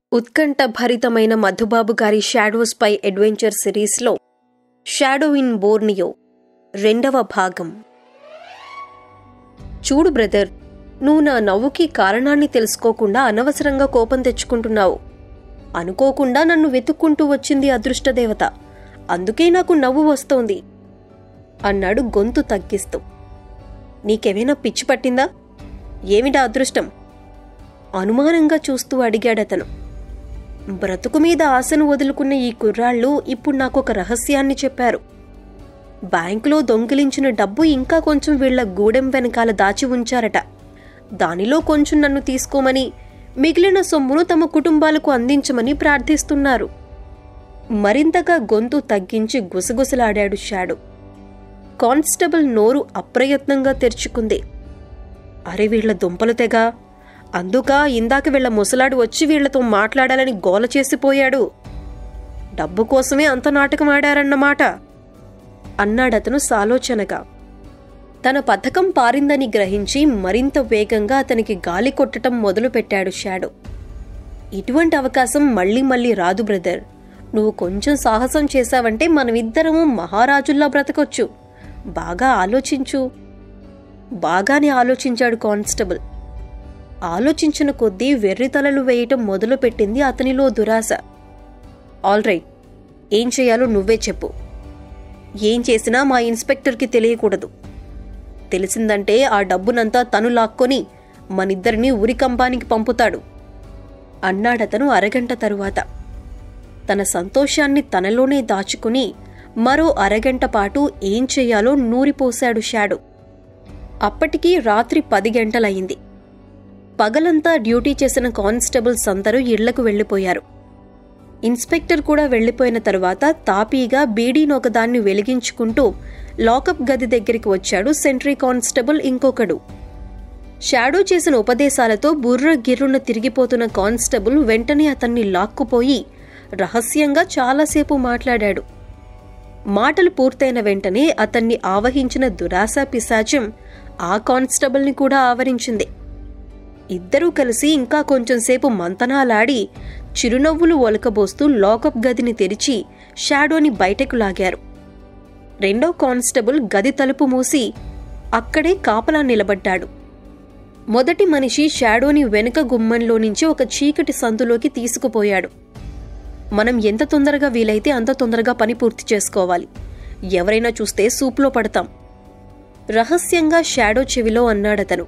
ఉత్కంఠ భరితమైన మధుబాబు గారి షాడోస్ పై అడ్వెంచర్ సిరీస్లో షాడో ఇన్ బోర్నియో రెండవ భాగం చూడు బ్రదర్ నువ్వు నా నవ్వుకి కారణాన్ని తెలుసుకోకుండా అనవసరంగా కోపం తెచ్చుకుంటున్నావు అనుకోకుండా నన్ను వెతుక్కుంటూ వచ్చింది అదృష్టదేవత అందుకే నాకు నవ్వు వస్తోంది అన్నాడు గొంతు తగ్గిస్తూ నీకేమైనా పిచ్చి పట్టిందా ఏమిటా అదృష్టం అనుమానంగా చూస్తూ అడిగాడతను బ్రతుకు మీద ఆశను వదులుకున్న ఈ కుర్రాళ్ళు ఇప్పుడు నాకు ఒక రహస్యాన్ని చెప్పారు బ్యాంకులో దొంగిలించిన డబ్బు ఇంకా కొంచెం వీళ్ల గూడెం వెనకాల దాచి ఉంచారట దానిలో కొంచెం నన్ను తీసుకోమని మిగిలిన సొమ్మును తమ కుటుంబాలకు అందించమని ప్రార్థిస్తున్నారు మరింతగా గొంతు తగ్గించి గుసగుసలాడాడు షాడు కానిస్టేబుల్ నోరు అప్రయత్నంగా తెరుచుకుంది అరే వీళ్ల దుంపలు తెగ అందుక ఇందాక వీళ్ల ముసలాడు వచ్చి వీళ్లతో మాట్లాడాలని గోల చేసిపోయాడు డబ్బు కోసమే అంత నాటకం ఆడారన్నమాట అన్నాడతను సాలోచనగా తన పథకం పారిందని గ్రహించి మరింత వేగంగా అతనికి గాలి కొట్టడం మొదలుపెట్టాడు షాడో ఇటువంటి అవకాశం మళ్ళీ మళ్ళీ రాదు బ్రదర్ నువ్వు కొంచెం సాహసం చేశావంటే మనమిద్దరము మహారాజుల్లా బ్రతకొచ్చు బాగా ఆలోచించు బాగానే ఆలోచించాడు కానిస్టేబుల్ ఆలోచించిన కొద్దీ వెర్రితలలు వేయటం మొదలుపెట్టింది అతనిలో దురాశ ఆల్రైట్ ఏం చేయాలో నువ్వే చెప్పు ఏం చేసినా మా ఇన్స్పెక్టర్కి తెలియకూడదు తెలిసిందంటే ఆ డబ్బునంతా తను లాక్కొని మనిద్దరినీ ఉరికంపానికి పంపుతాడు అన్నాడతను అరగంట తరువాత తన సంతోషాన్ని తనలోనే దాచుకుని మరో అరగంట పాటు ఏం చెయ్యాలో నూరిపోశాడు షాడు అప్పటికి రాత్రి పది గంటలయింది పగలంతా డ్యూటీ చేసిన కానిస్టేబుల్స్ అందరూ ఇళ్లకు వెళ్లిపోయారు ఇన్స్పెక్టర్ కూడా వెళ్లిపోయిన తరువాత తాపీగా బీడీనొకదాన్ని వెలిగించుకుంటూ లాకప్ గది దగ్గరికి వచ్చాడు సెంట్రీ కానిస్టేబుల్ ఇంకొకడు షాడో చేసిన ఉపదేశాలతో బుర్ర గిర్రున తిరిగిపోతున్న కానిస్టేబుల్ వెంటనే అతన్ని లాక్కుపోయి రహస్యంగా చాలాసేపు మాట్లాడాడు మాటలు పూర్తయిన వెంటనే అతన్ని ఆవహించిన దురాశ పిశాచం ఆ కానిస్టేబుల్ని కూడా ఆవరించింది ఇద్దరూ కలిసి ఇంకా కొంచెంసేపు మంతనాలాడి చిరునవ్వులు ఒలకబోస్తూ లాకప్ గదిని తెరిచి షాడోని బయటకు లాగారు రెండో కానిస్టేబుల్ గది తలుపు మూసి అక్కడే కాపలా నిలబడ్డాడు మొదటి మనిషి షాడోని వెనుక గుమ్మంలో నుంచి ఒక చీకటి సందులోకి తీసుకుపోయాడు మనం ఎంత తొందరగా వీలైతే అంత తొందరగా పని పూర్తి చేసుకోవాలి ఎవరైనా చూస్తే సూప్లో పడతాం రహస్యంగా షాడో చెవిలో అన్నాడతను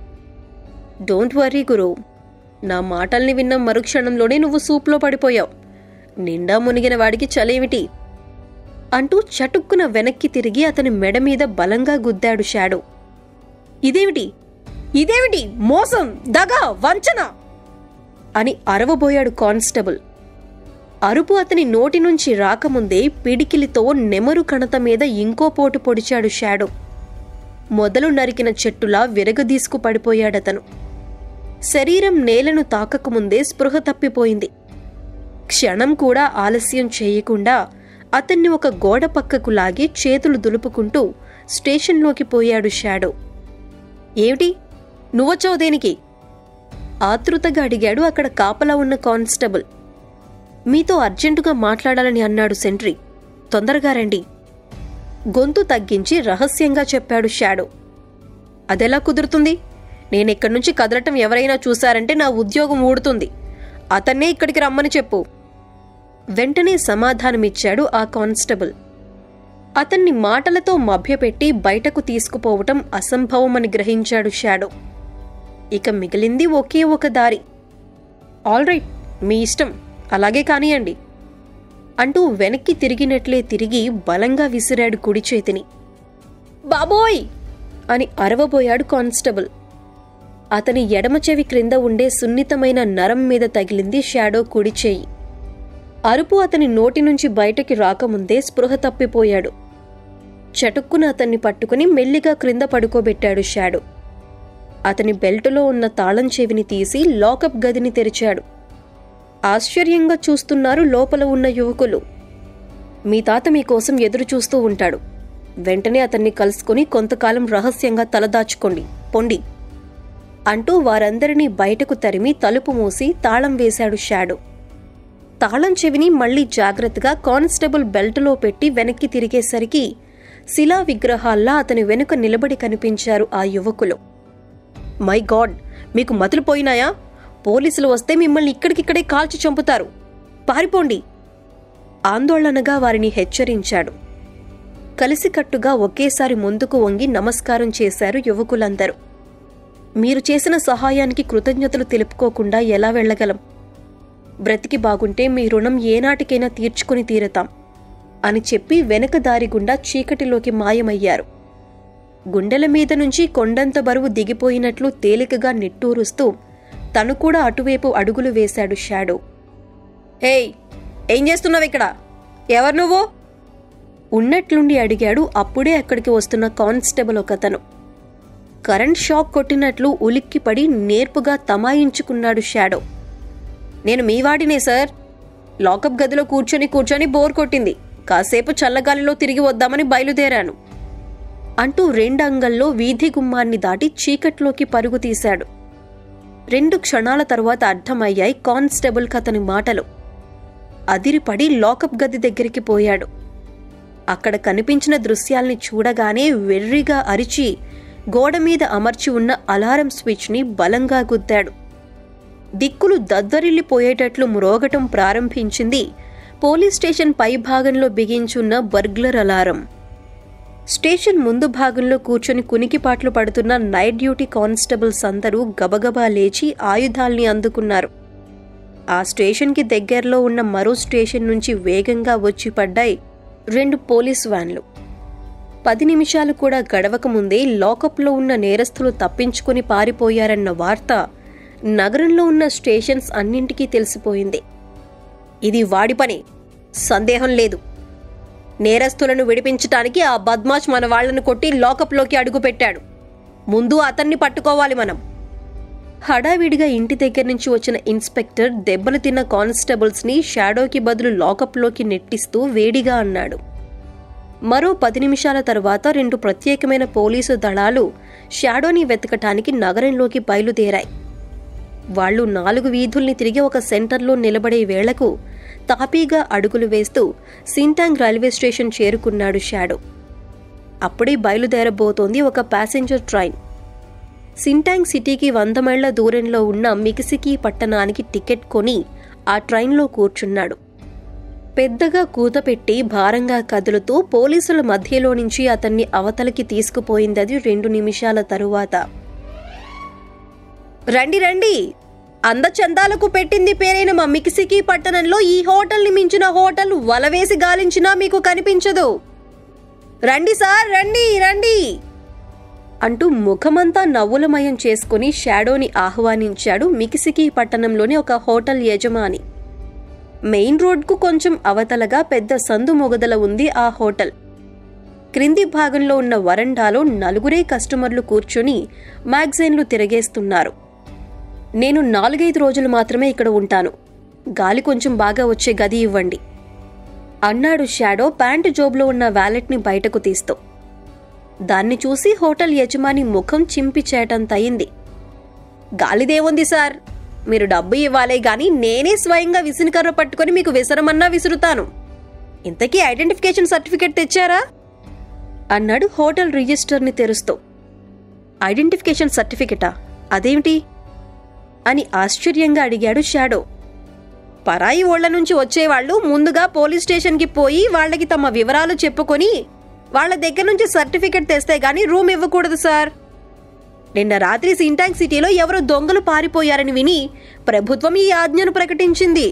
డోంట్ వర్రీ గురు నా మాటల్ని విన్న మరుక్షణంలోనే నువ్వు సూప్లో పడిపోయావు నిండా మునిగిన వాడికి చలేమిటి అంటూ చటుక్కున వెనక్కి తిరిగి అతని మెడ మీద బలంగా గుద్దాడు షాడో ఇదేమిటి ఇదేమిటి మోసం దగ వంచన అని అరవబోయాడు కానిస్టేబుల్ అరుపు అతని నోటి నుంచి రాకముందే పిడికిలితో నెమరు కణత మీద ఇంకో పోటు పొడిచాడు షాడో మొదలు నరికిన చెట్టులా విరగదీసుకు పడిపోయాడతను శరీరం నేలను తాకకముందే స్పృహ తప్పిపోయింది క్షణం కూడా ఆలస్యం చేయకుండా అతన్ని ఒక గోడ పక్కకు లాగి చేతులు దులుపుకుంటూ స్టేషన్లోకి పోయాడు షాడో ఏమిటి నువ్వొచ్చావు దేనికి ఆతృతగా అడిగాడు అక్కడ కాపలా ఉన్న కానిస్టేబుల్ మీతో అర్జెంటుగా మాట్లాడాలని అన్నాడు సెంట్రీ తొందరగా రండి గొంతు తగ్గించి రహస్యంగా చెప్పాడు షాడో అదెలా కుదురుతుంది నేనిక్కడి నుంచి కదలటం ఎవరైనా చూశారంటే నా ఉద్యోగం ఊడుతుంది అతన్నే ఇక్కడికి రమ్మని చెప్పు వెంటనే సమాధానమిచ్చాడు ఆ కానిస్టేబుల్ అతన్ని మాటలతో మభ్యపెట్టి బయటకు తీసుకుపోవటం అసంభవమని గ్రహించాడు షాడో ఇక మిగిలింది ఒకే ఒక దారి ఆల్రైట్ మీ ఇష్టం అలాగే కానియండి అంటూ వెనక్కి తిరిగినట్లే తిరిగి బలంగా విసిరాడు కుడి చేతిని బాబోయ్ అని అరవబోయాడు కానిస్టేబుల్ అతని ఎడమ చెవి క్రింద ఉండే సున్నితమైన నరం మీద తగిలింది షాడో కుడి చేయి అరుపు అతని నోటి నుంచి బయటకి రాకముందే స్పృహ తప్పిపోయాడు చటుక్కున అతన్ని పట్టుకుని మెల్లిగా క్రింద పడుకోబెట్టాడు షాడో అతని బెల్టులో ఉన్న తాళం చెవిని తీసి లాకప్ గదిని తెరిచాడు ఆశ్చర్యంగా చూస్తున్నారు లోపల ఉన్న యువకులు మీ తాత మీకోసం ఎదురు చూస్తూ ఉంటాడు వెంటనే అతన్ని కలుసుకుని కొంతకాలం రహస్యంగా తలదాచుకోండి పొండి అంటూ వారందరినీ బయటకు తరిమి తలుపు మూసి తాళం వేశాడు షాడో తాళం చెవిని మళ్ళీ జాగ్రత్తగా కానిస్టేబుల్ బెల్ట్లో పెట్టి వెనక్కి తిరిగేసరికి శిలా విగ్రహాల్లా అతని వెనుక నిలబడి కనిపించారు ఆ యువకులు మై గాడ్ మీకు మతులు పోయినాయా పోలీసులు వస్తే మిమ్మల్ని ఇక్కడికిక్కడే కాల్చి చంపుతారు పారిపోండి ఆందోళనగా వారిని హెచ్చరించాడు కలిసికట్టుగా ఒకేసారి ముందుకు వంగి నమస్కారం చేశారు యువకులందరూ మీరు చేసిన సహాయానికి కృతజ్ఞతలు తెలుపుకోకుండా ఎలా వెళ్ళగలం బ్రతికి బాగుంటే మీ రుణం ఏనాటికైనా తీర్చుకుని తీరతాం అని చెప్పి వెనక దారి గుండా చీకటిలోకి మాయమయ్యారు గుండెల మీద నుంచి కొండంత బరువు దిగిపోయినట్లు తేలికగా నిట్టూరుస్తూ తను కూడా అటువైపు అడుగులు వేశాడు షాడో ఏయ్ ఏం చేస్తున్నావు ఇక్కడ ఎవరు నువ్వు ఉన్నట్లుండి అడిగాడు అప్పుడే అక్కడికి వస్తున్న కానిస్టేబుల్ ఒకతను కరెంట్ షాక్ కొట్టినట్లు ఉలిక్కిపడి నేర్పుగా తమాయించుకున్నాడు షాడో నేను మీ వాడినే సార్ లాకప్ గదిలో కూర్చొని కూర్చొని బోర్ కొట్టింది కాసేపు చల్లగాలిలో తిరిగి వద్దామని బయలుదేరాను అంటూ రెండంగల్లో వీధి గుమ్మాన్ని దాటి చీకట్లోకి పరుగు తీశాడు రెండు క్షణాల తరువాత అర్థమయ్యాయి కానిస్టేబుల్ కథని మాటలు అదిరిపడి లాకప్ గది దగ్గరికి పోయాడు అక్కడ కనిపించిన దృశ్యాల్ని చూడగానే వెర్రిగా అరిచి గోడ మీద అమర్చి ఉన్న అలారం స్విచ్ని బలంగా గుద్దాడు దిక్కులు దద్దరిల్లిపోయేటట్లు మ్రోగటం ప్రారంభించింది పోలీస్ స్టేషన్ పై భాగంలో బిగించున్న బర్గ్లర్ అలారం స్టేషన్ ముందు భాగంలో కూర్చొని కునికిపాట్లు పడుతున్న నైట్ డ్యూటీ కానిస్టేబుల్స్ అందరూ గబగబా లేచి ఆయుధాల్ని అందుకున్నారు ఆ స్టేషన్కి దగ్గరలో ఉన్న మరో స్టేషన్ నుంచి వేగంగా వచ్చి పడ్డాయి రెండు పోలీస్ వ్యాన్లు పది నిమిషాలు కూడా గడవక ముందే లాకప్లో ఉన్న నేరస్తులు తప్పించుకుని పారిపోయారన్న వార్త నగరంలో ఉన్న స్టేషన్స్ అన్నింటికీ తెలిసిపోయింది ఇది వాడి పని సందేహం లేదు నేరస్తులను విడిపించటానికి ఆ బద్మాష్ మన వాళ్లను కొట్టి లాకప్లోకి అడుగుపెట్టాడు ముందు అతన్ని పట్టుకోవాలి మనం హడావిడిగా ఇంటి దగ్గర నుంచి వచ్చిన ఇన్స్పెక్టర్ దెబ్బలు తిన్న కానిస్టేబుల్స్ని షాడోకి బదులు లాకప్లోకి నెట్టిస్తూ వేడిగా అన్నాడు మరో పది నిమిషాల తర్వాత రెండు ప్రత్యేకమైన పోలీసు దళాలు షాడోని వెతకటానికి నగరంలోకి బయలుదేరాయి వాళ్ళు నాలుగు వీధుల్ని తిరిగి ఒక సెంటర్లో నిలబడే వేళకు తాపీగా అడుగులు వేస్తూ సింటాంగ్ రైల్వే స్టేషన్ చేరుకున్నాడు షాడో అప్పుడే బయలుదేరబోతోంది ఒక ప్యాసింజర్ ట్రైన్ సింటాంగ్ సిటీకి వంద మైళ్ల దూరంలో ఉన్న మికిసికి పట్టణానికి టికెట్ కొని ఆ ట్రైన్లో కూర్చున్నాడు పెద్దగా కూతపెట్టి భారంగా కదులుతూ పోలీసుల మధ్యలో నుంచి అతన్ని అవతలికి తీసుకుపోయిందది రెండు నిమిషాల తరువాత రండి రండి అందచందాలకు పెట్టింది పేరైన మా మిక్సికి పట్టణంలో ఈ హోటల్ని మించిన హోటల్ వలవేసి గాలించినా మీకు కనిపించదు రండి సార్ రండి రండి అంటూ ముఖమంతా నవ్వులమయం చేసుకుని షాడోని ఆహ్వానించాడు మికిసికి పట్టణంలోని ఒక హోటల్ యజమాని మెయిన్ రోడ్కు కొంచెం అవతలగా పెద్ద సందు మొగదల ఉంది ఆ హోటల్ క్రింది భాగంలో ఉన్న వరండాలో నలుగురే కస్టమర్లు కూర్చొని మ్యాగజైన్లు తిరగేస్తున్నారు నేను నాలుగైదు రోజులు మాత్రమే ఇక్కడ ఉంటాను గాలి కొంచెం బాగా వచ్చే గది ఇవ్వండి అన్నాడు షాడో ప్యాంటు జోబులో ఉన్న వ్యాలెట్ని బయటకు తీస్తూ దాన్ని చూసి హోటల్ యజమాని ముఖం చింపి చేయటంతయింది గాలిదేముంది సార్ మీరు డబ్బు ఇవ్వాలే గాని నేనే స్వయంగా విసినికర్ర పట్టుకొని మీకు విసరమన్నా విసురుతాను ఇంతకీ ఐడెంటిఫికేషన్ సర్టిఫికేట్ తెచ్చారా అన్నాడు హోటల్ రిజిస్టర్ని తెరుస్తూ ఐడెంటిఫికేషన్ సర్టిఫికెటా అదేమిటి అని ఆశ్చర్యంగా అడిగాడు షాడో పరాయి ఓళ్ల నుంచి వచ్చేవాళ్ళు ముందుగా పోలీస్ స్టేషన్కి పోయి వాళ్ళకి తమ వివరాలు చెప్పుకొని వాళ్ళ దగ్గర నుంచి సర్టిఫికెట్ తెస్తే గానీ రూమ్ ఇవ్వకూడదు సార్ నిన్న రాత్రి సింటాంగ్ సిటీలో ఎవరో దొంగలు పారిపోయారని విని ప్రభుత్వం ఈ ఆజ్ఞను ప్రకటించింది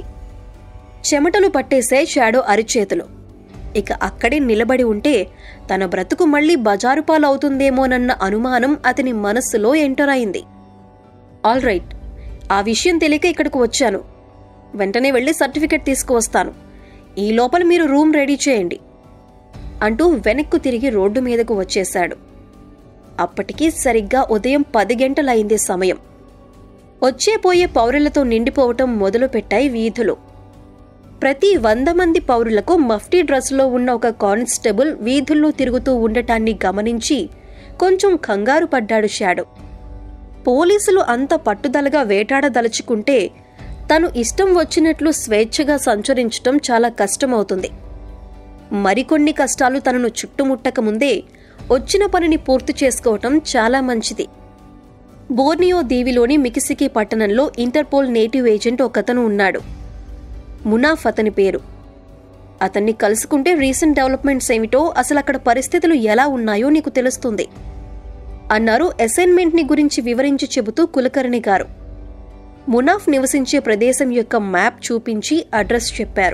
చెమటలు పట్టేసే షాడో అరిచేతులు ఇక అక్కడే నిలబడి ఉంటే తన బ్రతుకు మళ్ళీ బజారు పాలవుతుందేమోనన్న అనుమానం అతని మనస్సులో ఎంటర్ అయింది ఆల్ రైట్ ఆ విషయం తెలియక ఇక్కడికి వచ్చాను వెంటనే వెళ్ళి సర్టిఫికెట్ తీసుకువస్తాను ఈ లోపల మీరు రూమ్ రెడీ చేయండి అంటూ వెనక్కు తిరిగి రోడ్డు మీదకు వచ్చేశాడు అప్పటికి సరిగ్గా ఉదయం పది గంటలైంది సమయం వచ్చే పోయే పౌరులతో నిండిపోవటం మొదలుపెట్టాయి వీధులు ప్రతి వంద మంది పౌరులకు మఫ్టీ డ్రెస్లో ఉన్న ఒక కానిస్టేబుల్ వీధుల్లో తిరుగుతూ ఉండటాన్ని గమనించి కొంచెం కంగారు పడ్డాడు షాడో పోలీసులు అంత పట్టుదలగా వేటాడదలుచుకుంటే తను ఇష్టం వచ్చినట్లు స్వేచ్ఛగా సంచరించటం చాలా కష్టమవుతుంది మరికొన్ని కష్టాలు తనను చుట్టుముట్టక ముందే వచ్చిన పనిని పూర్తి చేసుకోవటం చాలా మంచిది బోర్నియో దీవిలోని మికిసికి పట్టణంలో ఇంటర్పోల్ నేటివ్ ఏజెంట్ ఒకతను ఉన్నాడు మునాఫ్ అతని పేరు అతన్ని కలుసుకుంటే రీసెంట్ డెవలప్మెంట్స్ ఏమిటో అసలు అక్కడ పరిస్థితులు ఎలా ఉన్నాయో నీకు తెలుస్తుంది అన్నారు అసైన్మెంట్ని గురించి వివరించి చెబుతూ కులకర్ణి గారు మునాఫ్ నివసించే ప్రదేశం యొక్క మ్యాప్ చూపించి అడ్రస్ చెప్పారు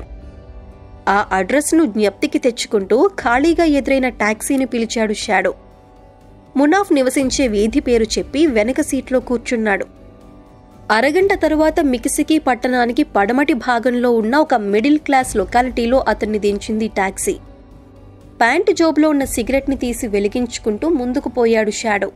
ఆ అడ్రస్ను జ్ఞప్తికి తెచ్చుకుంటూ ఖాళీగా ఎదురైన టాక్సీని పిలిచాడు షాడో మునాఫ్ నివసించే వీధి పేరు చెప్పి వెనక సీట్లో కూర్చున్నాడు అరగంట తరువాత మికిసికి పట్టణానికి పడమటి భాగంలో ఉన్న ఒక మిడిల్ క్లాస్ లొకాలిటీలో అతన్ని దించింది టాక్సీ ప్యాంటు జోబులో ఉన్న సిగరెట్ని తీసి వెలిగించుకుంటూ ముందుకు పోయాడు షాడో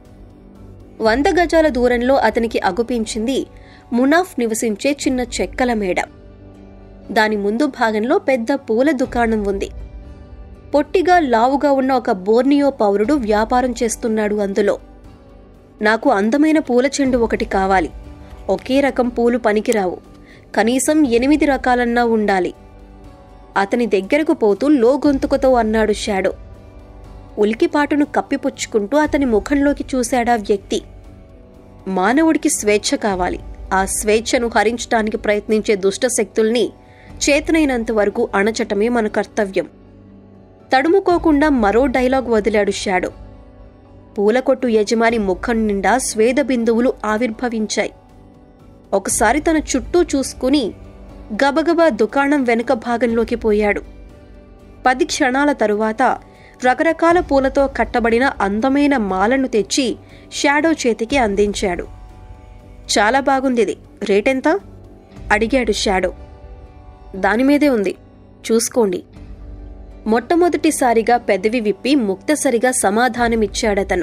వంద గజాల దూరంలో అతనికి అగుపించింది మునాఫ్ నివసించే చిన్న చెక్కల మేడ దాని ముందు భాగంలో పెద్ద పూల దుకాణం ఉంది పొట్టిగా లావుగా ఉన్న ఒక బోర్నియో పౌరుడు వ్యాపారం చేస్తున్నాడు అందులో నాకు అందమైన పూల చెండు ఒకటి కావాలి ఒకే రకం పూలు పనికిరావు కనీసం ఎనిమిది రకాలన్నా ఉండాలి అతని దగ్గరకు పోతూ లో గొంతుకతో అన్నాడు షాడో ఉలికిపాటును కప్పిపుచ్చుకుంటూ అతని ముఖంలోకి చూశాడా వ్యక్తి మానవుడికి స్వేచ్ఛ కావాలి ఆ స్వేచ్ఛను హరించడానికి ప్రయత్నించే దుష్ట శక్తుల్ని చేతనైనంత వరకు అణచటమే మన కర్తవ్యం తడుముకోకుండా మరో డైలాగ్ వదిలాడు షాడో పూలకొట్టు యజమాని ముఖం నిండా స్వేద బిందువులు ఆవిర్భవించాయి ఒకసారి తన చుట్టూ చూసుకుని గబగబా దుకాణం వెనుక భాగంలోకి పోయాడు పది క్షణాల తరువాత రకరకాల పూలతో కట్టబడిన అందమైన మాలను తెచ్చి షాడో చేతికి అందించాడు చాలా బాగుందిది రేటెంత అడిగాడు షాడో దానిమీదే ఉంది చూసుకోండి మొట్టమొదటిసారిగా పెదవి విప్పి ముక్తసరిగా సమాధానమిచ్చాడతను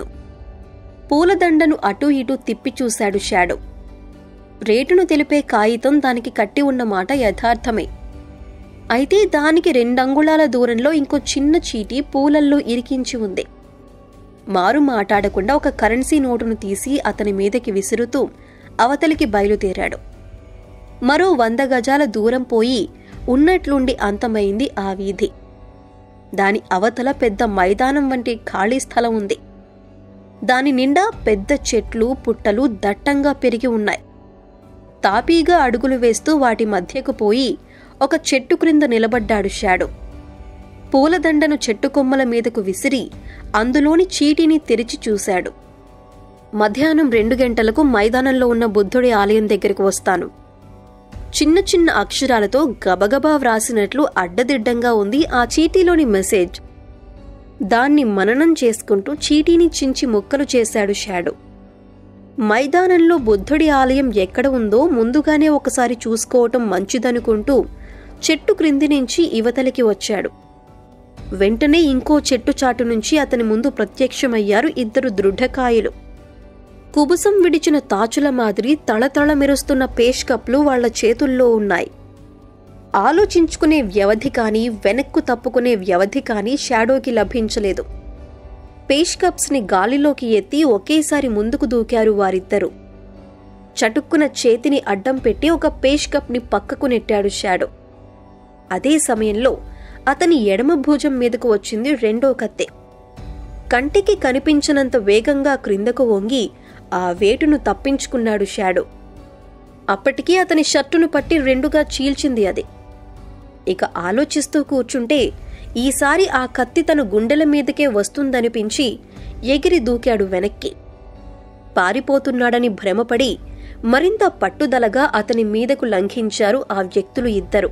పూలదండను అటూ ఇటూ తిప్పి చూశాడు షాడో రేటును తెలిపే కాగితం దానికి కట్టి ఉన్న మాట యథార్థమే అయితే దానికి రెండంగుళాల దూరంలో ఇంకో చిన్న చీటీ పూలల్లో ఇరికించి ఉంది మారు మాట్లాడకుండా ఒక కరెన్సీ నోటును తీసి అతని మీదకి విసురుతూ అవతలికి బయలుదేరాడు మరో వంద గజాల దూరం పోయి ఉన్నట్లుండి అంతమైంది ఆ వీధి దాని అవతల పెద్ద మైదానం వంటి ఖాళీ స్థలం ఉంది దాని నిండా పెద్ద చెట్లు పుట్టలు దట్టంగా పెరిగి ఉన్నాయి తాపీగా అడుగులు వేస్తూ వాటి మధ్యకు పోయి ఒక చెట్టు క్రింద నిలబడ్డాడు షాడో పూలదండను చెట్టు కొమ్మల మీదకు విసిరి అందులోని చీటిని తెరిచి చూశాడు మధ్యాహ్నం రెండు గంటలకు మైదానంలో ఉన్న బుద్ధుడి ఆలయం దగ్గరకు వస్తాను చిన్న చిన్న అక్షరాలతో గబగబా వ్రాసినట్లు అడ్డదిడ్డంగా ఉంది ఆ చీటీలోని మెసేజ్ దాన్ని మననం చేసుకుంటూ చీటీని చించి ముక్కలు చేశాడు షాడో మైదానంలో బుద్ధుడి ఆలయం ఎక్కడ ఉందో ముందుగానే ఒకసారి చూసుకోవటం మంచిదనుకుంటూ చెట్టు క్రింది నుంచి ఇవతలికి వచ్చాడు వెంటనే ఇంకో చెట్టు చాటు నుంచి అతని ముందు ప్రత్యక్షమయ్యారు ఇద్దరు దృఢకాయలు కుబుసం విడిచిన తాచుల మాదిరి తళతళ మెరుస్తున్న పేష్ కప్లు వాళ్ల చేతుల్లో ఉన్నాయి ఆలోచించుకునే వ్యవధి కానీ వెనక్కు తప్పుకునే వ్యవధి కానీ షాడోకి లభించలేదు పేష్ కప్స్ని గాలిలోకి ఎత్తి ఒకేసారి ముందుకు దూకారు వారిద్దరూ చటుక్కున చేతిని అడ్డం పెట్టి ఒక పేష్ కప్ని పక్కకు నెట్టాడు షాడో అదే సమయంలో అతని ఎడమ భుజం మీదకు వచ్చింది రెండో కత్తె కంటికి కనిపించనంత వేగంగా క్రిందకు వంగి ఆ వేటును తప్పించుకున్నాడు షాడో అప్పటికీ అతని షర్టును పట్టి రెండుగా చీల్చింది అది ఇక ఆలోచిస్తూ కూర్చుంటే ఈసారి ఆ కత్తి తన గుండెల మీదకే వస్తుందనిపించి ఎగిరి దూకాడు వెనక్కి పారిపోతున్నాడని భ్రమపడి మరింత పట్టుదలగా అతని మీదకు లంఘించారు ఆ వ్యక్తులు ఇద్దరు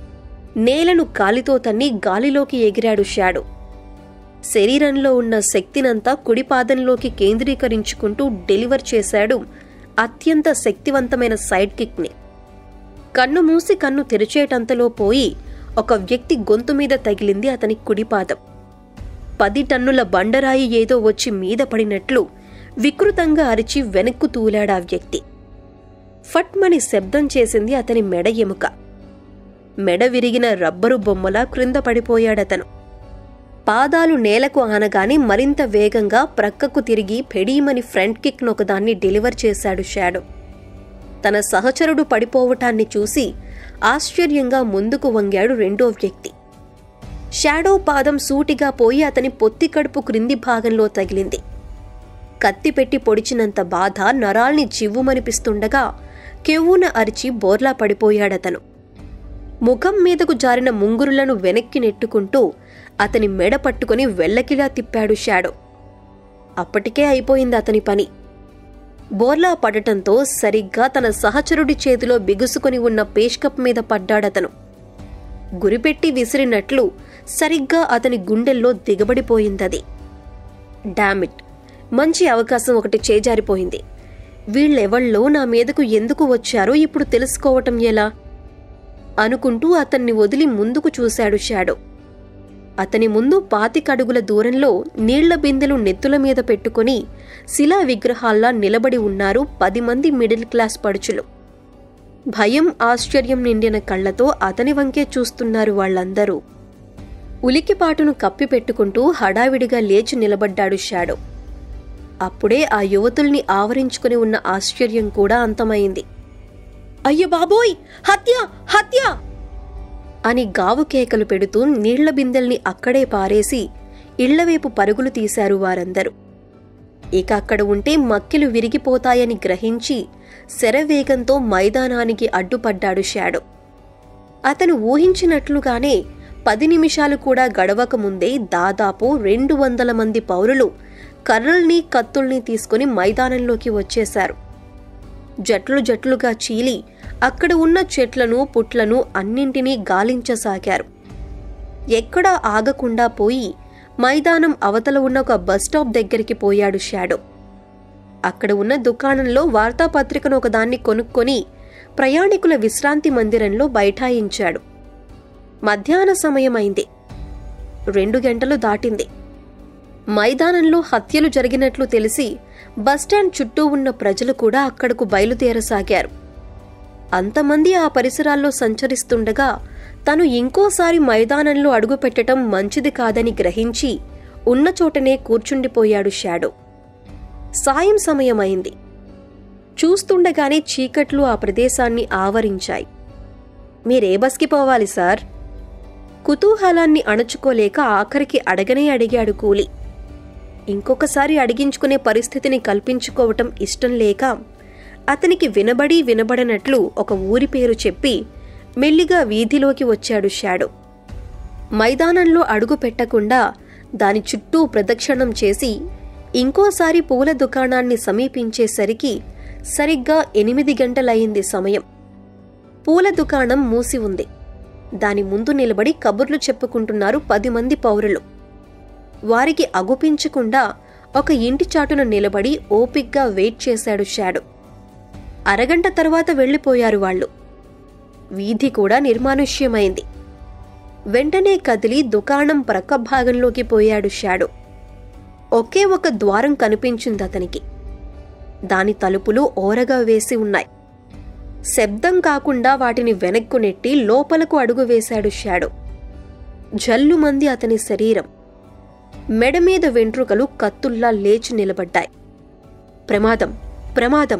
నేలను కాలితో తన్ని గాలిలోకి ఎగిరాడు షాడో శరీరంలో ఉన్న శక్తినంతా కుడిపాదంలోకి కేంద్రీకరించుకుంటూ డెలివర్ చేశాడు అత్యంత శక్తివంతమైన సైడ్ కిక్ని కన్ను మూసి కన్ను తెరిచేటంతలో పోయి ఒక వ్యక్తి గొంతు మీద తగిలింది అతని కుడిపాదం పది టన్నుల బండరాయి ఏదో వచ్చి మీద పడినట్లు వికృతంగా అరిచి వెనక్కు తూలాడా వ్యక్తి ఫట్మని శబ్దం చేసింది అతని మెడ ఎముక మెడ విరిగిన రబ్బరు బొమ్మలా క్రింద పడిపోయాడతను పాదాలు నేలకు ఆనగాని మరింత వేగంగా ప్రక్కకు తిరిగి పెడీమని ఫ్రంట్ కిక్ నొకదాన్ని డెలివర్ చేశాడు షాడో తన సహచరుడు పడిపోవటాన్ని చూసి ఆశ్చర్యంగా ముందుకు వంగాడు రెండో వ్యక్తి షాడో పాదం సూటిగా పోయి అతని పొత్తి కడుపు క్రింది భాగంలో తగిలింది కత్తి పెట్టి పొడిచినంత బాధ నరాల్ని చివ్వుమనిపిస్తుండగా కెవ్వున అరిచి బోర్లా పడిపోయాడతను ముఖం మీదకు జారిన ముంగురులను వెనక్కి నెట్టుకుంటూ అతని మెడ పట్టుకుని వెల్లకిలా తిప్పాడు షాడో అప్పటికే అయిపోయింది అతని పని బోర్లా పడటంతో సరిగ్గా తన సహచరుడి చేతిలో బిగుసుకుని ఉన్న పేష్కప్ మీద పడ్డాడతను గురిపెట్టి విసిరినట్లు సరిగ్గా అతని గుండెల్లో దిగబడిపోయిందది డామిట్ మంచి అవకాశం ఒకటి చేజారిపోయింది వీళ్ళెవళ్ళో నా మీదకు ఎందుకు వచ్చారో ఇప్పుడు తెలుసుకోవటం ఎలా అనుకుంటూ అతన్ని వదిలి ముందుకు చూశాడు షాడో అతని ముందు పాతికడుగుల దూరంలో నీళ్ల బిందెలు నెత్తుల మీద పెట్టుకుని శిలా విగ్రహాల్లా నిలబడి ఉన్నారు పది మంది మిడిల్ క్లాస్ పడుచులు భయం ఆశ్చర్యం నిండిన కళ్లతో అతని వంకే చూస్తున్నారు వాళ్ళందరూ ఉలికిపాటును కప్పిపెట్టుకుంటూ హడావిడిగా లేచి నిలబడ్డాడు షాడో అప్పుడే ఆ యువతుల్ని ఆవరించుకుని ఉన్న ఆశ్చర్యం కూడా అంతమైంది అయ్య బాబోయ్ హత్య హత్య అని గావు కేకలు పెడుతూ నీళ్ల బిందెల్ని అక్కడే పారేసి ఇళ్లవైపు పరుగులు తీశారు వారందరూ ఇక అక్కడ ఉంటే మక్కిలు విరిగిపోతాయని గ్రహించి శరవేగంతో మైదానానికి అడ్డుపడ్డాడు షాడో అతను ఊహించినట్లుగానే పది నిమిషాలు కూడా గడవక ముందే దాదాపు రెండు వందల మంది పౌరులు కర్రల్ని కత్తుల్ని తీసుకుని మైదానంలోకి వచ్చేశారు జట్లు జట్లుగా చీలి అక్కడ ఉన్న చెట్లను పుట్లను అన్నింటినీ గాలించసాగారు ఎక్కడా ఆగకుండా పోయి మైదానం అవతల ఉన్న ఒక బస్టాప్ దగ్గరికి పోయాడు షాడో అక్కడ ఉన్న దుకాణంలో వార్తాపత్రికను ఒకదాన్ని కొనుక్కొని ప్రయాణికుల విశ్రాంతి మందిరంలో బైఠాయించాడు మధ్యాహ్న సమయమైంది రెండు గంటలు దాటింది మైదానంలో హత్యలు జరిగినట్లు తెలిసి బస్టాండ్ చుట్టూ ఉన్న ప్రజలు కూడా అక్కడకు బయలుదేరసాగారు అంతమంది ఆ పరిసరాల్లో సంచరిస్తుండగా తను ఇంకోసారి మైదానంలో అడుగుపెట్టడం మంచిది కాదని గ్రహించి ఉన్న చోటనే కూర్చుండిపోయాడు షాడో సాయం సమయమైంది చూస్తుండగానే చీకట్లు ఆ ప్రదేశాన్ని ఆవరించాయి మీరే బస్కి పోవాలి సార్ కుతూహలాన్ని అణచుకోలేక ఆఖరికి అడగనే అడిగాడు కూలి ఇంకొకసారి అడిగించుకునే పరిస్థితిని కల్పించుకోవటం ఇష్టం లేక అతనికి వినబడి వినబడనట్లు ఒక ఊరి పేరు చెప్పి మెల్లిగా వీధిలోకి వచ్చాడు షాడో మైదానంలో అడుగు పెట్టకుండా దాని చుట్టూ ప్రదక్షిణం చేసి ఇంకోసారి పూల దుకాణాన్ని సమీపించేసరికి సరిగ్గా ఎనిమిది గంటలయింది సమయం పూల దుకాణం మూసి ఉంది దాని ముందు నిలబడి కబుర్లు చెప్పుకుంటున్నారు పది మంది పౌరులు వారికి అగుపించకుండా ఒక ఇంటి చాటున నిలబడి ఓపిగ్గా వెయిట్ చేశాడు షాడో అరగంట తర్వాత వెళ్ళిపోయారు వాళ్ళు వీధి కూడా నిర్మానుష్యమైంది వెంటనే కదిలి దుకాణం ప్రక్క భాగంలోకి పోయాడు షాడో ఒకే ఒక ద్వారం కనిపించింది అతనికి దాని తలుపులు ఓరగా వేసి ఉన్నాయి శబ్దం కాకుండా వాటిని వెనక్కు నెట్టి లోపలకు అడుగు వేశాడు షాడో జల్లుమంది అతని శరీరం మెడ మీద వెంట్రుకలు కత్తుల్లా లేచి నిలబడ్డాయి ప్రమాదం ప్రమాదం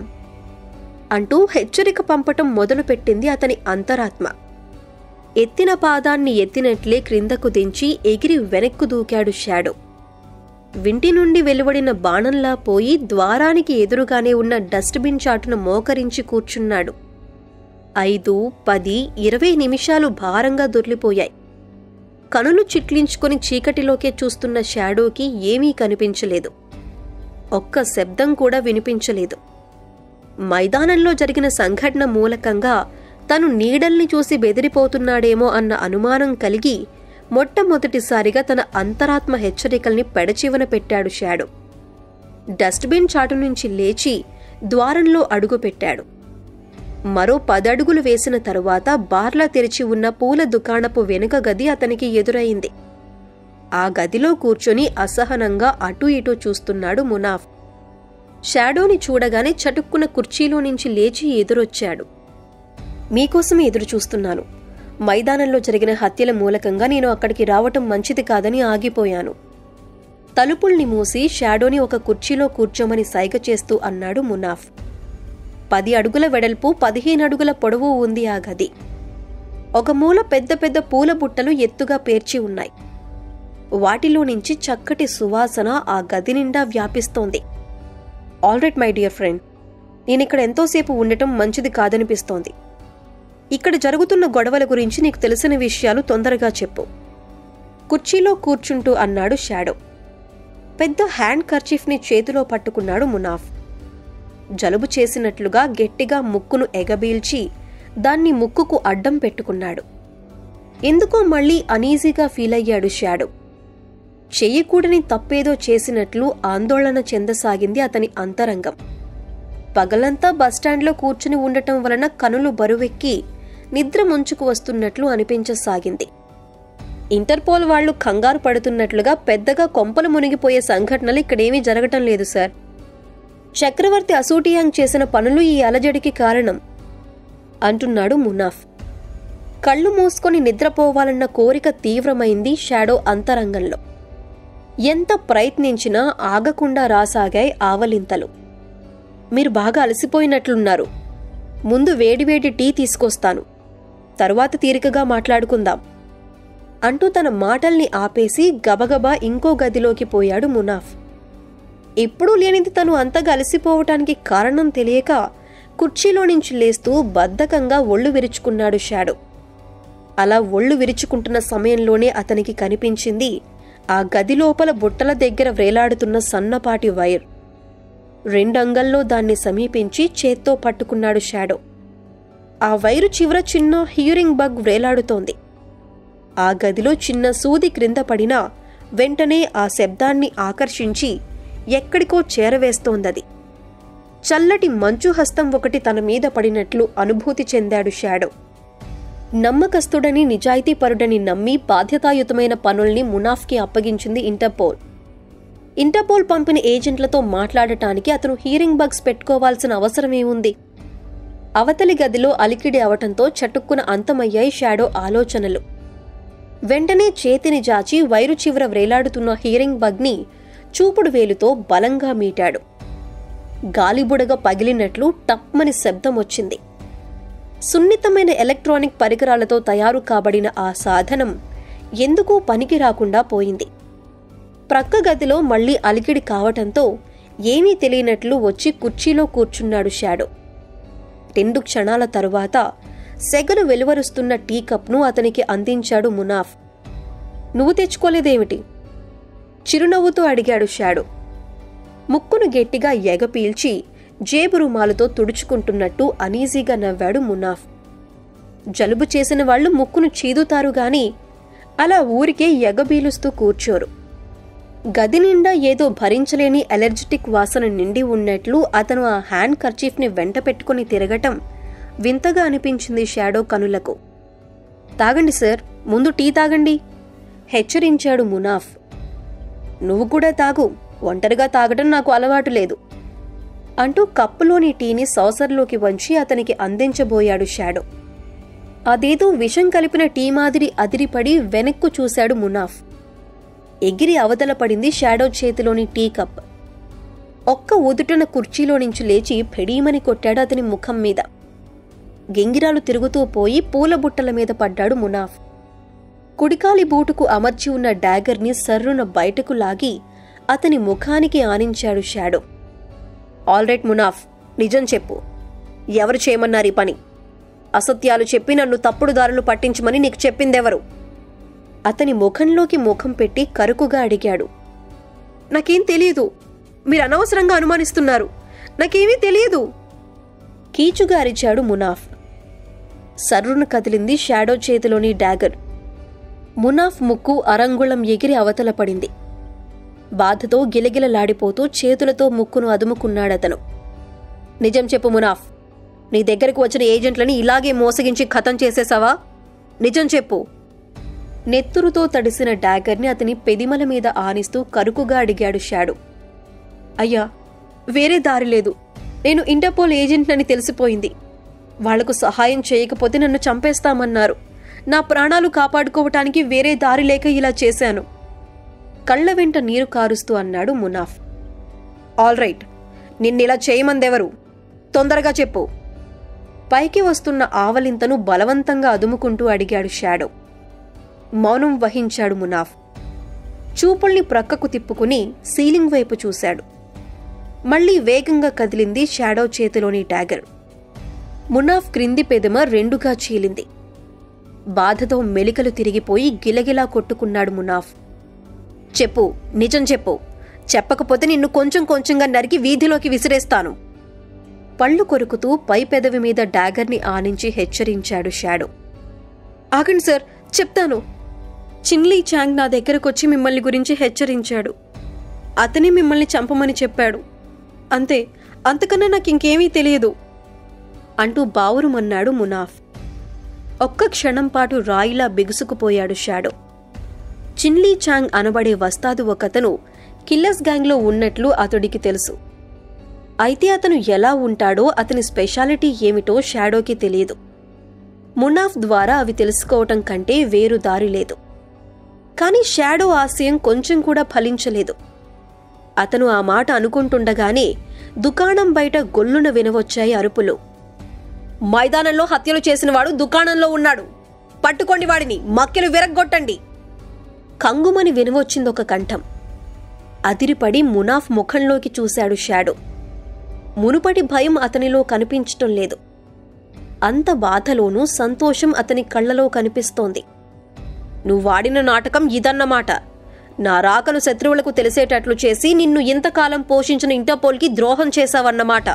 అంటూ హెచ్చరిక పంపటం మొదలుపెట్టింది అతని అంతరాత్మ ఎత్తిన పాదాన్ని ఎత్తినట్లే క్రిందకు దించి ఎగిరి వెనక్కు దూకాడు షాడో వింటి నుండి వెలువడిన బాణంలా పోయి ద్వారానికి ఎదురుగానే ఉన్న డస్ట్బిన్ చాటున మోకరించి కూర్చున్నాడు ఐదు పది ఇరవై నిమిషాలు భారంగా దొర్లిపోయాయి కనులు చిట్లించుకొని చీకటిలోకే చూస్తున్న షాడోకి ఏమీ కనిపించలేదు ఒక్క శబ్దం కూడా వినిపించలేదు మైదానంలో జరిగిన సంఘటన మూలకంగా తను నీడల్ని చూసి బెదిరిపోతున్నాడేమో అన్న అనుమానం కలిగి మొట్టమొదటిసారిగా తన అంతరాత్మ హెచ్చరికల్ని పెడచివన పెట్టాడు షాడో డస్ట్బిన్ చాటు నుంచి లేచి ద్వారంలో అడుగుపెట్టాడు మరో పదడుగులు వేసిన తరువాత బార్లా తెరిచి ఉన్న పూల దుకాణపు వెనుక గది అతనికి ఎదురైంది ఆ గదిలో కూర్చొని అసహనంగా అటూ ఇటూ చూస్తున్నాడు మునాఫ్ షాడోని చూడగానే చటుక్కున కుర్చీలో నుంచి లేచి ఎదురొచ్చాడు మీకోసమే ఎదురు చూస్తున్నాను మైదానంలో జరిగిన హత్యల మూలకంగా నేను అక్కడికి రావటం మంచిది కాదని ఆగిపోయాను తలుపుల్ని మూసి షాడోని ఒక కుర్చీలో కూర్చోమని సైగ చేస్తూ అన్నాడు మునాఫ్ పది అడుగుల వెడల్పు పదిహేను అడుగుల పొడవు ఉంది ఆ గది ఒక మూల పెద్ద పెద్ద పూల బుట్టలు ఎత్తుగా పేర్చి ఉన్నాయి వాటిలో నుంచి చక్కటి సువాసన ఆ గది నిండా వ్యాపిస్తోంది ఆల్రైట్ మై డియర్ ఫ్రెండ్ నేనిక్కడ ఎంతోసేపు ఉండటం మంచిది కాదనిపిస్తోంది ఇక్కడ జరుగుతున్న గొడవల గురించి నీకు తెలిసిన విషయాలు తొందరగా చెప్పు కుర్చీలో కూర్చుంటూ అన్నాడు షాడో పెద్ద హ్యాండ్ కర్చీఫ్ని చేతిలో పట్టుకున్నాడు మునాఫ్ జలుబు చేసినట్లుగా గట్టిగా ముక్కును ఎగబీల్చి దాన్ని ముక్కుకు అడ్డం పెట్టుకున్నాడు ఎందుకో మళ్ళీ అనీజీగా ఫీల్ అయ్యాడు షాడో చెయ్యకూడని తప్పేదో చేసినట్లు ఆందోళన చెందసాగింది అతని అంతరంగం పగలంతా బస్టాండ్లో కూర్చుని ఉండటం వలన కనులు బరువెక్కి నిద్ర ముంచుకు వస్తున్నట్లు అనిపించసాగింది ఇంటర్పోల్ వాళ్లు కంగారు పడుతున్నట్లుగా పెద్దగా కొంపలు మునిగిపోయే సంఘటనలు ఇక్కడేమీ జరగటం లేదు సార్ చక్రవర్తి అసూటియాంగ్ చేసిన పనులు ఈ అలజడికి కారణం అంటున్నాడు మునాఫ్ కళ్ళు మూసుకొని నిద్రపోవాలన్న కోరిక తీవ్రమైంది షాడో అంతరంగంలో ఎంత ప్రయత్నించినా ఆగకుండా రాసాగాయి ఆవలింతలు మీరు బాగా అలసిపోయినట్లున్నారు ముందు వేడివేడి టీ తీసుకొస్తాను తరువాత తీరికగా మాట్లాడుకుందాం అంటూ తన మాటల్ని ఆపేసి గబగబా ఇంకో గదిలోకి పోయాడు మునాఫ్ ఎప్పుడూ లేనిది తను అంతగా అలసిపోవటానికి కారణం తెలియక కుర్చీలో నుంచి లేస్తూ బద్ధకంగా ఒళ్ళు విరుచుకున్నాడు షాడో అలా ఒళ్ళు విరుచుకుంటున్న సమయంలోనే అతనికి కనిపించింది ఆ గది లోపల బుట్టల దగ్గర వ్రేలాడుతున్న సన్నపాటి వైర్ రెండంగల్లో దాన్ని సమీపించి చేత్తో పట్టుకున్నాడు షాడో ఆ వైరు చివర చిన్న హియరింగ్ బగ్ వ్రేలాడుతోంది ఆ గదిలో చిన్న సూది క్రింద పడినా వెంటనే ఆ శబ్దాన్ని ఆకర్షించి ఎక్కడికో చేరవేస్తోందది చల్లటి మంచు హస్తం ఒకటి తన మీద పడినట్లు అనుభూతి చెందాడు షాడో నమ్మకస్తుడని నిజాయితీపరుడని నమ్మి బాధ్యతాయుతమైన పనుల్ని మునాఫ్కి అప్పగించింది ఇంటర్పోల్ ఇంటర్పోల్ పంపిన ఏజెంట్లతో మాట్లాడటానికి అతను హీరింగ్ బగ్స్ పెట్టుకోవాల్సిన అవసరమేముంది అవతలి గదిలో అలికిడి అవటంతో చటుక్కున అంతమయ్యాయి షాడో ఆలోచనలు వెంటనే చేతిని జాచి వైరు చివర వ్రేలాడుతున్న హీరింగ్ బగ్ని చూపుడు వేలుతో బలంగా మీటాడు గాలిబుడగ పగిలినట్లు టప్మని శబ్దం వచ్చింది సున్నితమైన ఎలక్ట్రానిక్ పరికరాలతో తయారు కాబడిన ఆ సాధనం ఎందుకూ పనికి రాకుండా పోయింది ప్రక్క గదిలో మళ్ళీ అలికిడి కావటంతో ఏమీ తెలియనట్లు వచ్చి కుర్చీలో కూర్చున్నాడు షాడో రెండు క్షణాల తరువాత సెగలు వెలువరుస్తున్న టీ కప్ను అతనికి అందించాడు మునాఫ్ నువ్వు తెచ్చుకోలేదేమిటి చిరునవ్వుతో అడిగాడు షాడో ముక్కును గట్టిగా ఎగపీల్చి జేబు రుమాలుతో తుడుచుకుంటున్నట్టు అనీజీగా నవ్వాడు మునాఫ్ జలుబు చేసిన వాళ్ళు ముక్కును చీదుతారు గాని అలా ఊరికే ఎగబీలుస్తూ కూర్చోరు గది నిండా ఏదో భరించలేని అలర్జిటిక్ వాసన నిండి ఉన్నట్లు అతను ఆ హ్యాండ్ కర్చీఫ్ని వెంట పెట్టుకుని తిరగటం వింతగా అనిపించింది షాడో కనులకు తాగండి సార్ ముందు టీ తాగండి హెచ్చరించాడు మునాఫ్ నువ్వు కూడా తాగు ఒంటరిగా తాగటం నాకు అలవాటు లేదు అంటూ కప్పులోని టీని సాసర్లోకి వంచి అతనికి అందించబోయాడు షాడో అదేదో విషం కలిపిన టీ మాదిరి అదిరిపడి వెనక్కు చూశాడు మునాఫ్ ఎగిరి అవతల పడింది షాడో చేతిలోని టీ కప్ ఒక్క ఉదుటన కుర్చీలో నుంచి లేచి ఫెడీమని కొట్టాడు అతని ముఖం మీద గింగిరాలు తిరుగుతూ పోయి పూల బుట్టల మీద పడ్డాడు మునాఫ్ కుడికాలి బూటుకు అమర్చి ఉన్న డాగర్ని సర్రున బయటకు లాగి అతని ముఖానికి ఆనించాడు షాడో ఆల్రైట్ మునాఫ్ నిజం చెప్పు ఎవరు చేయమన్నారు ఈ పని అసత్యాలు చెప్పి నన్ను తప్పుడు దారులు పట్టించమని నీకు చెప్పిందెవరు అతని ముఖంలోకి ముఖం పెట్టి కరుకుగా అడిగాడు నాకేం తెలియదు మీరు అనవసరంగా అనుమానిస్తున్నారు నాకేమీ తెలియదు కీచుగా అరిచాడు మునాఫ్ సర్రును కదిలింది షాడో చేతిలోని డాగర్ మునాఫ్ ముక్కు అరంగుళం ఎగిరి అవతల పడింది బాధతో గిలగిలలాడిపోతూ చేతులతో ముక్కును అదుముకున్నాడతను నిజం చెప్పు మునాఫ్ నీ దగ్గరకు వచ్చిన ఏజెంట్లని ఇలాగే మోసగించి ఖతం చేసేసావా నిజం చెప్పు నెత్తురుతో తడిసిన డాగర్ని అతని పెదిమల మీద ఆనిస్తూ కరుకుగా అడిగాడు షాడు అయ్యా వేరే దారి లేదు నేను ఇంటర్పోల్ ఏజెంట్నని తెలిసిపోయింది వాళ్లకు సహాయం చేయకపోతే నన్ను చంపేస్తామన్నారు నా ప్రాణాలు కాపాడుకోవటానికి వేరే దారి లేక ఇలా చేశాను కళ్ళ వెంట నీరు కారుస్తూ అన్నాడు మునాఫ్ ఆల్ రైట్ నిన్నిలా చేయమందెవరు తొందరగా చెప్పు పైకి వస్తున్న ఆవలింతను బలవంతంగా అదుముకుంటూ అడిగాడు షాడో మౌనం వహించాడు మునాఫ్ చూపుల్ని ప్రక్కకు తిప్పుకుని సీలింగ్ వైపు చూశాడు మళ్ళీ వేగంగా కదిలింది షాడో చేతిలోని డాగర్ మునాఫ్ క్రింది పెదమ రెండుగా చీలింది బాధతో మెలికలు తిరిగిపోయి గిలగిలా కొట్టుకున్నాడు మునాఫ్ చెప్పు నిజం చెప్పు చెప్పకపోతే నిన్ను కొంచెం కొంచెంగా నరికి వీధిలోకి విసిరేస్తాను పళ్ళు కొరుకుతూ పై పెదవి మీద డాగర్ని ఆనించి హెచ్చరించాడు షాడో ఆగండి సార్ చెప్తాను చిన్లీ చాంగ్ నా దగ్గరకొచ్చి మిమ్మల్ని గురించి హెచ్చరించాడు అతనే మిమ్మల్ని చంపమని చెప్పాడు అంతే అంతకన్నా నాకు ఇంకేమీ తెలియదు అంటూ బావురుమన్నాడు మునాఫ్ ఒక్క క్షణం పాటు రాయిలా బిగుసుకుపోయాడు షాడో చిన్లీ చాంగ్ అనబడే వస్తాదు ఒకతను కిల్లర్స్ గ్యాంగ్లో ఉన్నట్లు అతడికి తెలుసు అయితే అతను ఎలా ఉంటాడో అతని స్పెషాలిటీ ఏమిటో షాడోకి తెలియదు మునాఫ్ ద్వారా అవి తెలుసుకోవటం కంటే వేరు దారి లేదు కానీ షాడో ఆశయం కొంచెం కూడా ఫలించలేదు అతను ఆ మాట అనుకుంటుండగానే దుకాణం బయట గొల్లున వినవచ్చాయి అరుపులు మైదానంలో హత్యలు చేసినవాడు దుకాణంలో ఉన్నాడు పట్టుకోండి వాడిని మక్కెలు విరగ్గొట్టండి కంగుమని వినవచ్చిందొక కంఠం అదిరిపడి మునాఫ్ ముఖంలోకి చూశాడు షాడో మునుపటి భయం అతనిలో కనిపించటం లేదు అంత బాధలోనూ సంతోషం అతని కళ్ళలో కనిపిస్తోంది నువ్వాడిన నాటకం ఇదన్నమాట నా రాకను శత్రువులకు తెలిసేటట్లు చేసి నిన్ను ఇంతకాలం పోషించిన ఇంటర్పోల్కి ద్రోహం చేశావన్నమాట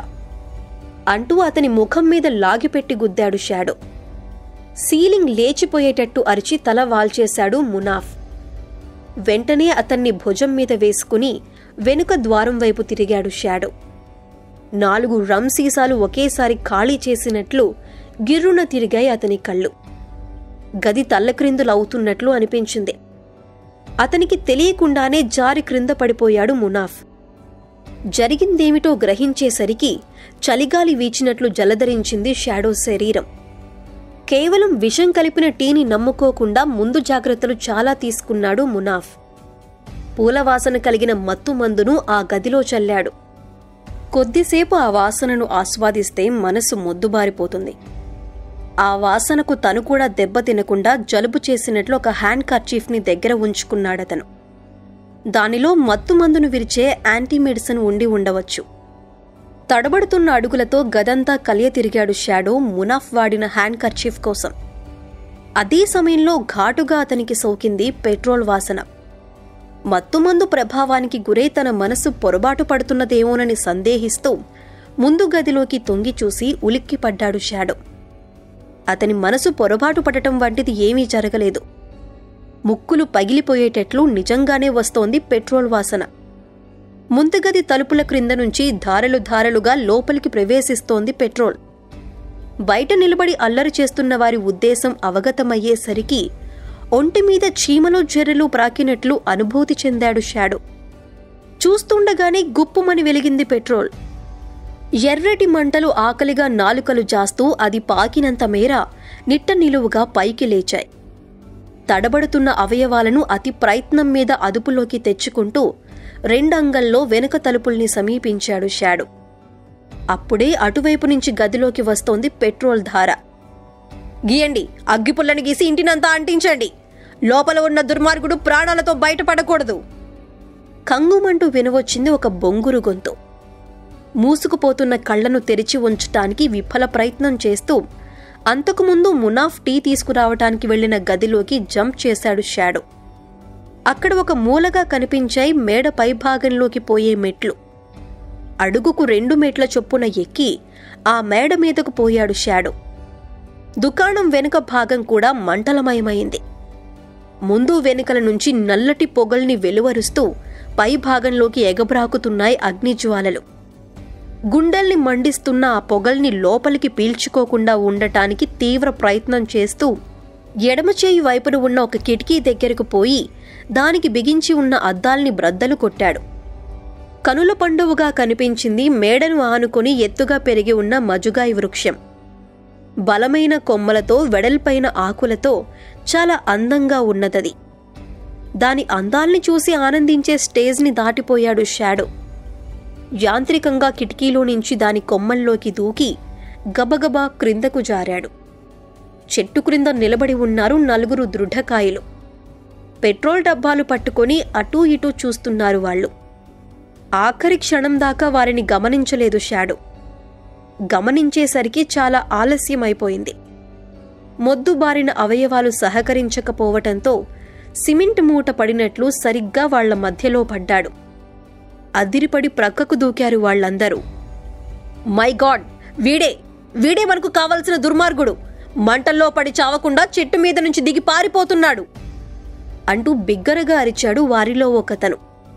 అంటూ అతని ముఖం మీద లాగిపెట్టి గుద్దాడు షాడో సీలింగ్ లేచిపోయేటట్టు అరిచి తల వాల్చేశాడు మునాఫ్ వెంటనే అతన్ని భుజం మీద వేసుకుని వెనుక ద్వారం వైపు తిరిగాడు షాడో నాలుగు రమ్ సీసాలు ఒకేసారి ఖాళీ చేసినట్లు గిర్రున తిరిగాయి అతని కళ్ళు గది తల్లక్రిందులవుతున్నట్లు అనిపించింది అతనికి తెలియకుండానే జారి క్రింద పడిపోయాడు మునాఫ్ జరిగిందేమిటో గ్రహించేసరికి చలిగాలి వీచినట్లు జలధరించింది షాడో శరీరం కేవలం విషం కలిపిన టీని నమ్ముకోకుండా ముందు జాగ్రత్తలు చాలా తీసుకున్నాడు మునాఫ్ పూలవాసన కలిగిన మత్తు మందును ఆ గదిలో చల్లాడు కొద్దిసేపు ఆ వాసనను ఆస్వాదిస్తే మనసు మొద్దుబారిపోతుంది ఆ వాసనకు తను కూడా దెబ్బ తినకుండా జలుబు చేసినట్లు ఒక హ్యాండ్ కర్చీఫ్ని దగ్గర ఉంచుకున్నాడతను దానిలో మత్తు మందును విరిచే యాంటీ మెడిసిన్ ఉండి ఉండవచ్చు తడబడుతున్న అడుగులతో గదంతా కలియ తిరిగాడు షాడో మునాఫ్ వాడిన హ్యాండ్ కర్చీఫ్ కోసం అదే సమయంలో ఘాటుగా అతనికి సోకింది పెట్రోల్ వాసన మత్తుమందు ప్రభావానికి గురై తన మనసు పొరబాటు పడుతున్నదేమోనని సందేహిస్తూ ముందు గదిలోకి తొంగి చూసి ఉలిక్కిపడ్డాడు షాడో అతని మనసు పొరబాటు పడటం వంటిది ఏమీ జరగలేదు ముక్కులు పగిలిపోయేటట్లు నిజంగానే వస్తోంది పెట్రోల్ వాసన ముందుగది తలుపుల క్రింద నుంచి ధారలు ధారలుగా లోపలికి ప్రవేశిస్తోంది పెట్రోల్ బయట నిలబడి అల్లరి చేస్తున్న వారి ఉద్దేశం అవగతమయ్యేసరికి ఒంటి మీద చీమలు జెర్రెలు ప్రాకినట్లు అనుభూతి చెందాడు షాడో చూస్తుండగానే గుప్పుమని వెలిగింది పెట్రోల్ ఎర్రటి మంటలు ఆకలిగా నాలుకలు జాస్తూ అది పాకినంత మేర నిట్ట నిలువుగా పైకి లేచాయి తడబడుతున్న అవయవాలను అతి ప్రయత్నం మీద అదుపులోకి తెచ్చుకుంటూ రెండంగల్లో వెనుక తలుపుల్ని సమీపించాడు షాడో అప్పుడే అటువైపు నుంచి గదిలోకి వస్తోంది పెట్రోల్ ధార గీయండి అగ్గిపుల్లని గీసి ఇంటినంతా అంటించండి లోపల ఉన్న దుర్మార్గుడు ప్రాణాలతో బయటపడకూడదు కంగుమంటూ వినవచ్చింది ఒక బొంగురు గొంతు మూసుకుపోతున్న కళ్లను తెరిచి ఉంచటానికి విఫల ప్రయత్నం చేస్తూ అంతకుముందు మునాఫ్ టీ తీసుకురావటానికి వెళ్లిన గదిలోకి జంప్ చేశాడు షాడో అక్కడ ఒక మూలగా కనిపించాయి మేడ పైభాగంలోకి పోయే మెట్లు అడుగుకు రెండు మెట్ల చొప్పున ఎక్కి ఆ మేడ మీదకు పోయాడు షాడో దుకాణం వెనుక భాగం కూడా మంటలమయమైంది ముందు వెనుకల నుంచి నల్లటి పొగల్ని వెలువరుస్తూ పై భాగంలోకి ఎగబ్రాకుతున్నాయి అగ్నిజ్వాలలు గుండెల్ని మండిస్తున్న ఆ పొగల్ని లోపలికి పీల్చుకోకుండా ఉండటానికి తీవ్ర ప్రయత్నం చేస్తూ ఎడమ చేయి వైపున ఉన్న ఒక కిటికీ దగ్గరకు పోయి దానికి బిగించి ఉన్న అద్దాల్ని బ్రద్దలు కొట్టాడు కనుల పండువగా కనిపించింది మేడను ఆనుకొని ఎత్తుగా పెరిగి ఉన్న మజుగాయి వృక్షం బలమైన కొమ్మలతో వెడల్పైన ఆకులతో చాలా అందంగా ఉన్నదది దాని అందాల్ని చూసి ఆనందించే స్టేజ్ని దాటిపోయాడు షాడో యాంత్రికంగా కిటికీలో నుంచి దాని కొమ్మల్లోకి దూకి గబగబా క్రిందకు జారాడు చెట్టు క్రింద నిలబడి ఉన్నారు నలుగురు దృఢకాయలు పెట్రోల్ డబ్బాలు పట్టుకొని అటూ ఇటూ చూస్తున్నారు వాళ్ళు ఆఖరి క్షణం దాకా వారిని గమనించలేదు షాడో గమనించేసరికి చాలా ఆలస్యమైపోయింది మొద్దుబారిన అవయవాలు సహకరించకపోవటంతో సిమెంట్ మూట పడినట్లు సరిగ్గా వాళ్ల మధ్యలో పడ్డాడు అదిరిపడి ప్రక్కకు దూకారు వాళ్ళందరూ మై గాడ్ వీడే వీడే మనకు కావలసిన దుర్మార్గుడు మంటల్లో పడి చావకుండా చెట్టు మీద నుంచి దిగి పారిపోతున్నాడు అంటూ బిగ్గరగా అరిచాడు వారిలో ఒకతను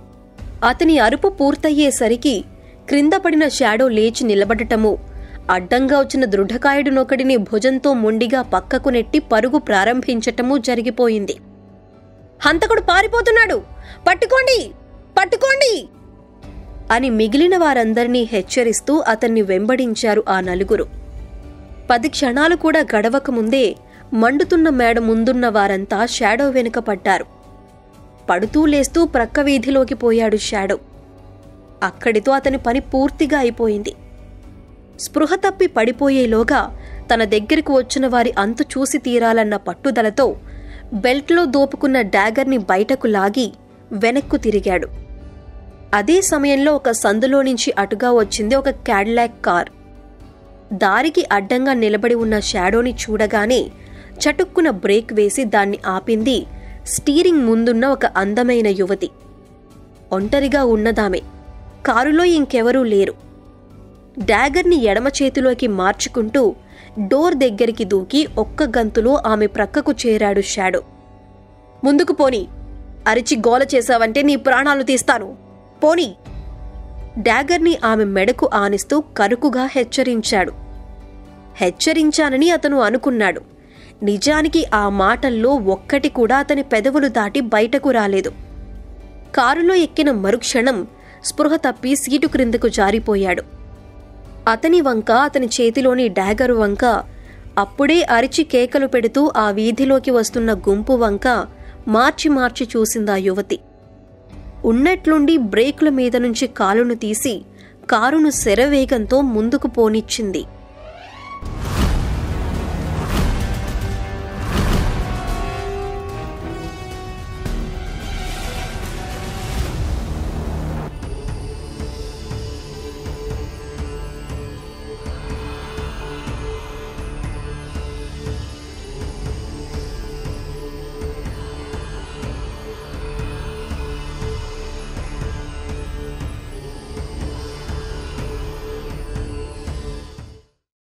అతని అరుపు పూర్తయ్యేసరికి క్రింద పడిన షాడో లేచి నిలబడటము అడ్డంగా వచ్చిన దృఢకాయుడునొకడిని భుజంతో మొండిగా పక్కకు నెట్టి పరుగు ప్రారంభించటమూ జరిగిపోయింది హంతకుడు పారిపోతున్నాడు పట్టుకోండి పట్టుకోండి అని మిగిలిన వారందరినీ హెచ్చరిస్తూ అతన్ని వెంబడించారు ఆ నలుగురు పది క్షణాలు కూడా గడవక ముందే మండుతున్న మేడ ముందున్న వారంతా షాడో వెనుక పడ్డారు పడుతూ లేస్తూ ప్రక్క వీధిలోకి పోయాడు షాడో అక్కడితో అతని పని పూర్తిగా అయిపోయింది స్పృహ తప్పి పడిపోయేలోగా తన దగ్గరకు వచ్చిన వారి అంతు చూసి తీరాలన్న పట్టుదలతో బెల్ట్లో దోపుకున్న డాగర్ని బయటకు లాగి వెనక్కు తిరిగాడు అదే సమయంలో ఒక సందులో నుంచి అటుగా వచ్చింది ఒక క్యాడ్లాక్ కార్ దారికి అడ్డంగా నిలబడి ఉన్న షాడోని చూడగానే చటుక్కున బ్రేక్ వేసి దాన్ని ఆపింది స్టీరింగ్ ముందున్న ఒక అందమైన యువతి ఒంటరిగా ఉన్నదామె కారులో ఇంకెవరూ లేరు డాగర్ని ఎడమ చేతిలోకి మార్చుకుంటూ డోర్ దగ్గరికి దూకి ఒక్క గంతులో ఆమె ప్రక్కకు చేరాడు షాడో ముందుకు పోని అరిచి గోల చేశావంటే నీ ప్రాణాలు తీస్తాను పోని డాగర్ని ఆమె మెడకు ఆనిస్తూ కరుకుగా హెచ్చరించాడు హెచ్చరించానని అతను అనుకున్నాడు నిజానికి ఆ మాటల్లో ఒక్కటి కూడా అతని పెదవులు దాటి బయటకు రాలేదు కారులో ఎక్కిన మరుక్షణం స్పృహ తప్పి సీటు క్రిందకు జారిపోయాడు అతని వంక అతని చేతిలోని డాగరు వంక అప్పుడే అరిచి కేకలు పెడుతూ ఆ వీధిలోకి వస్తున్న గుంపు వంక మార్చి మార్చి చూసిందా యువతి ఉన్నట్లుండి బ్రేకుల మీద నుంచి కాలును తీసి కారును శరవేగంతో ముందుకు పోనిచ్చింది